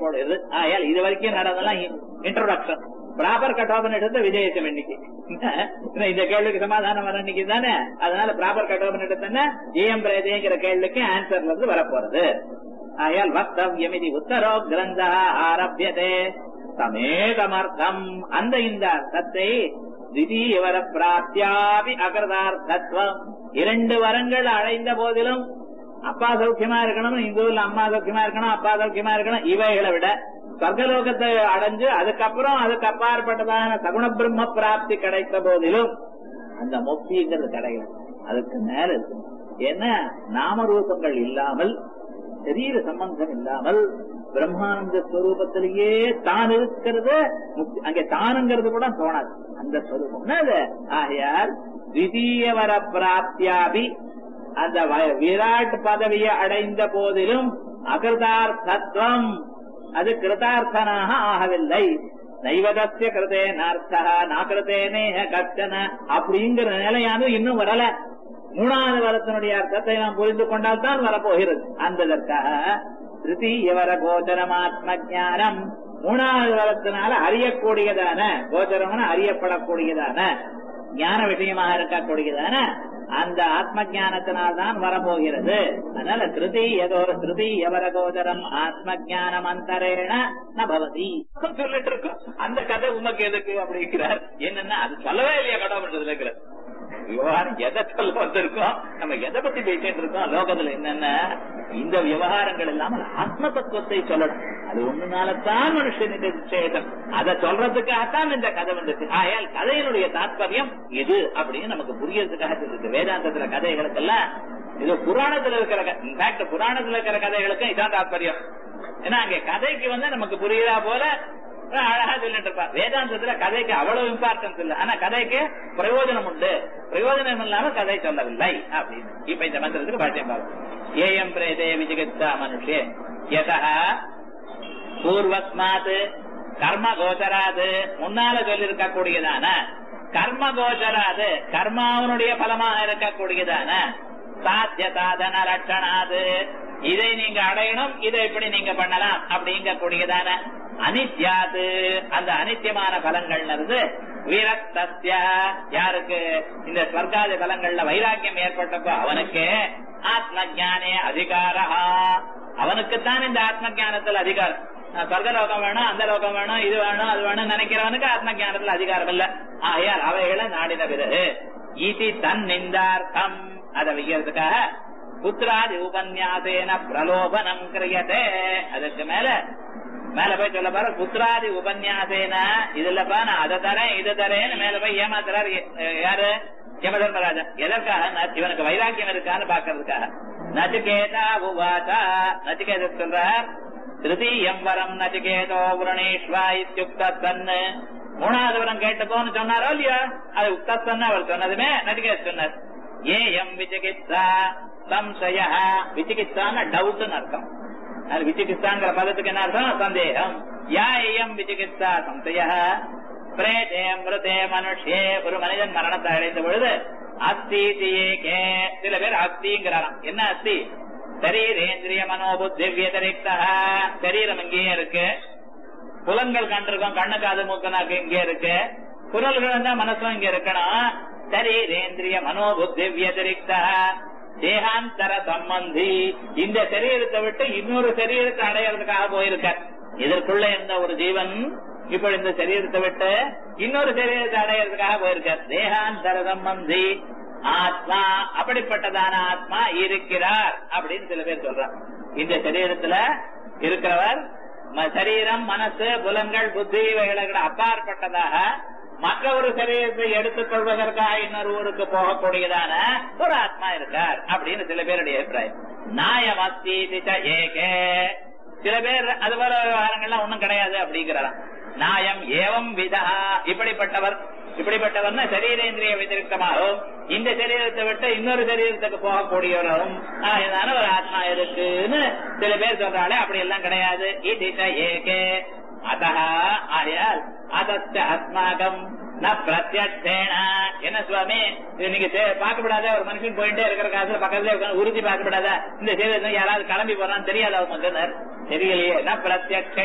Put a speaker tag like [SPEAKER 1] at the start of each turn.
[SPEAKER 1] போடுறது ஆயால் இது வரைக்கும் நடந்தெல்லாம் இன்ட்ரோடக்ஷன் ப்ராப்பர் கட்டோபனிடத்தை விஜயிச்சம் இன்னைக்கு இன்னும் இந்த கேள்விக்கு சமாதானம் வர இன்னைக்கு தானே அதனால ப்ராப்பர் கட்டோபனிடத்தானே ஏஎம் பிரேதேங்கிற கேள்விக்கு ஆன்சர்ல இருந்து வரப்போறது ஆயால் வக்தவ்யம் இது உத்தரோ கிரந்த ஆரம்பியதே சமேகமர்த்தம் அந்த இந்த அர்த்தத்தை திடீவர பிராப்தியாபி அகிருதார்த்தத்துவம் இரண்டு வரங்கள் அடைந்த போதிலும் அப்பா சௌக்கியமா இருக்கணும் இந்த ஊர்ல அம்மா சௌக்கியமா இருக்கணும் அப்பா சௌக்கியமா இருக்கணும் இவைகளை விட சொர்க்கலோகத்தை அடைஞ்சு அதுக்கப்புறம் அதுக்கு அப்பாற்பட்டதான சகுண பிரம்ம பிராப்தி கிடைத்த போதிலும் அந்த முக்திங்கிறது கிடையாது அதுக்கு மேல இருக்கு ஏன்னா நாமரூபங்கள் இல்லாமல் சரீர சம்பந்தம் இல்லாமல் பிரம்மானந்த ஸ்வரூபத்திலேயே தான் இருக்கிறது முக்தி அங்கே தானுங்கிறது கூட தோணாது அந்த ஸ்வரூபம் அது ஆகையால் திதீயவர பிராப்தியாபி அந்த வ- விராட் பதவியை அடைந்த போதிலும் அகிருதார்த்தத்துவம் அது கிருதார்த்தனாக ஆகவில்லை நைவதஸ்ய கிருதேனார்த்தா நாகிருதேனேக கஷ்டன அப்படிங்கிற நிலையானது இன்னும் வரல மூணாவது வரத்தினுடைய அர்த்தத்தை நாம் புரிந்து கொண்டால் தான் வரப்போகிறது அந்ததற்காக திருத்தீயவர கோச்சரமாத்ம ஞானம் மூணாவது வரத்தினால அறியக்கூடியதான கோச்சரம்னா அறியப்படக்கூடியதான ஞான விஷயமாக இருக்கக்கூடியதான அந்த ஆத்ம ஞானத்தினால் தான் வரப்போகிறது அதனால திருதி ஏதோ ஒரு திருதி எவர கோச்சரம் ஆத்ம ஞானம் அந்தரேண நபவதி சொல்லிட்டு இருக்கோம் அந்த கதை உமக்கு எதுக்கு அப்படிங்கிறார் என்னன்னா அது சொல்லவே இல்லையா கடவுள் இருக்கிறார் விவகாரம் எதை சொல்ல வந்திருக்கோம் நம்ம எதை பத்தி பேசிட்டு இருக்கோம் லோகத்துல என்னன்னா இந்த விவகாரங்கள் இல்லாமல் ஆத்ம தத்துவத்தை சொல்லணும் அது ஒண்ணுனாலதான் மனுஷனுக்கு சேதம் அதை சொல்றதுக்காகத்தான் இந்த கதை வந்துச்சு ஆயால் கதையினுடைய தாத்பரியம் இது அப்படின்னு நமக்கு புரியறதுக்காக இருக்கு வேதாந்தத்துல கதைகளுக்கெல்லாம் இது புராணத்துல இருக்கிற இன்ஃபேக்ட் புராணத்துல இருக்கிற கதைகளுக்கும் இதான் தாத்பரியம் ஏன்னா அங்க கதைக்கு வந்து நமக்கு புரியுதா போல அழகா சொல்லிட்டு இருப்பா வேதாந்தத்துல கதைக்கு அவ்வளவு இம்பார்ட்டன்ஸ் இல்ல ஆனா கதைக்கு பிரயோஜனம் உண்டு பிரயோஜனம் இல்லாம கதை சொல்லவில்லை அப்படின்னு இப்ப இந்த மந்திரத்துக்கு பாட்டியம் பார்ப்போம் ஏஎம் பிரேதே விஜிகித்சா மனுஷே யதா பூர்வஸ்மாத் கர்ம கோச்சராது முன்னால சொல்லியிருக்க கூடியதான கர்ம கோச்சராது கர்மாவனுடைய பலமாக இருக்கக்கூடியதான சாத்திய சாதன லட்சணாது இதை நீங்க அடையணும் இதை எப்படி நீங்க பண்ணலாம் அப்படிங்க கூடியதான அனித்யாது அந்த அனித்தியமான பலங்கள்ல இருந்து விரக்தஸ்ய யாருக்கு இந்த ஸ்வர்காதி பலங்கள்ல வைராக்கியம் ஏற்பட்டப்போ அவனுக்கு ஆத்ம ஜானே அதிகாரா அவனுக்குத்தான் இந்த ஆத்ம ஞானத்துல அதிகாரம் நான் சொர்க்க லோகம் வேணும் அந்த லோகம் வேணும் இது வேணும் அது வேணும் நினைக்கிறவனுக்கு ஆத்ம ஞானத்துல அதிகாரம் இல்ல ஆகையால் அவைகளை நாடின பிறகு இதி தன் நிந்தார்த்தம் அதை வைக்கிறதுக்காக புத்திராதி உபன்யாசேன பிரலோபனம் கிரியதே அதுக்கு மேல மேல போய் சொல்ல பாரு புத்திராதி உபன்யாசேன இதுலப்பா நான் அதை தரேன் இது தரேன்னு மேல போய் ஏமாத்துறாரு எ- யாரு யமதர்மராஜா எதற்காக ந- இவனுக்கு வைராக்கியம் இருக்கான்னு பாக்குறதுக்காக நச்சிகேதா உவாசா நச்சிகேத சொல்றார் திருதீயம் வரம் நச்சிகேதோ புரணேஸ்வா இத்தியுக்த தன்னு மூணாவது வரம் கேட்டுக்கோன்னு சொன்னாரோ இல்லையா அது உக்தன்னு அவர் சொன்னதுமே நச்சிகேத சொன்னார் ஏஎம் விசிகித்சா சம்சய விசிகித்சான டவுட்னு அர்த்தம் அது விசிகித்சாங்கிற பதத்துக்கு என்ன அர்த்தம் சந்தேகம் யா ஏஎம் விசிகித்சா சம்சய பிரேதே மிருதே மனுஷே ஒரு மனிதன் மரணத்தை அடைந்த பொழுது அஸ்தி ஏகே சில பேர் அஸ்திங்கிறாராம் என்ன அஸ்தி சரீரேந்திரிய மனோபுத்தி வியதிரிக்தா சரீரம் இங்கேயே இருக்கு புலன்கள் கண்டிருக்கோம் கண்ணு காது மூக்கு நாக்கு இங்கே இருக்கு குரல்கள் தான் மனசும் இங்க இருக்கணும் சரீரேந்திரிய மனோபுத்தி வியதிரிக்தா தேகாந்தர சம்பந்தி இந்த சரீரத்தை விட்டு இன்னொரு சரீரத்தை அடையறதுக்காக போயிருக்கார் இதற்குள்ள இருந்த ஒரு ஜீவன் இப்ப இந்த சரீரத்தை விட்டு இன்னொரு சரீரத்தை அடையறதுக்காக போயிருக்கார் தேகாந்தர சம்பந்தி ஆத்மா அப்படிப்பட்டதான ஆத்மா இருக்கிறார் அப்படின்னு சில பேர் சொல்றாங்க இந்த சரீரத்துல இருக்கிறவர் ம- சரீரம் மனசு புலன்கள் புத்தி இவைகளுக்கு அப்பாற்பட்டதாக மற்ற ஒரு சரீரத்தை எடுத்துக் கொள்வதற்காக இன்னொரு ஊருக்கு போகக்கூடியதான ஒரு ஆத்மா இருக்கார் அப்படின்னு சில பேருடைய அபிப்பிராயம் நாயம் அஸ்தி திச ஏகே சில பேர் அது போல விவகாரங்கள்லாம் ஒண்ணும் கிடையாது அப்படிங்கிறாராம் நாயம் ஏவம் விதா இப்படிப்பட்டவர் இப்படிப்பட்டவர்னா சரீரேந்திரிய விதிரிக்தமாகவும் இந்த சரீரத்தை விட்டு இன்னொரு சரீரத்துக்கு போகக்கூடியவரும் ஆகையினால ஒரு ஆத்மா இருக்குன்னு சில பேர் சொல்றாளே அப்படி எல்லாம் கிடையாது இதிஷ ஏகே அத்தா ஆயால் அதஸ்த அஸ்மாகம் ந பிரத்யட்சேன என்ன சுவாமி இது நீங்க பார்க்கப்படாத ஒரு மனுஷன் போயிட்டே இருக்கிற காசுல பக்கத்துல உட்கார்ந்து உறுதி பார்க்கப்படாத இந்த சரீரத்தை யாராவது கிளம்பி போறான்னு தெரியாத அவங்க சொன்னார் தெரியலையே ந பிரத்யட்சே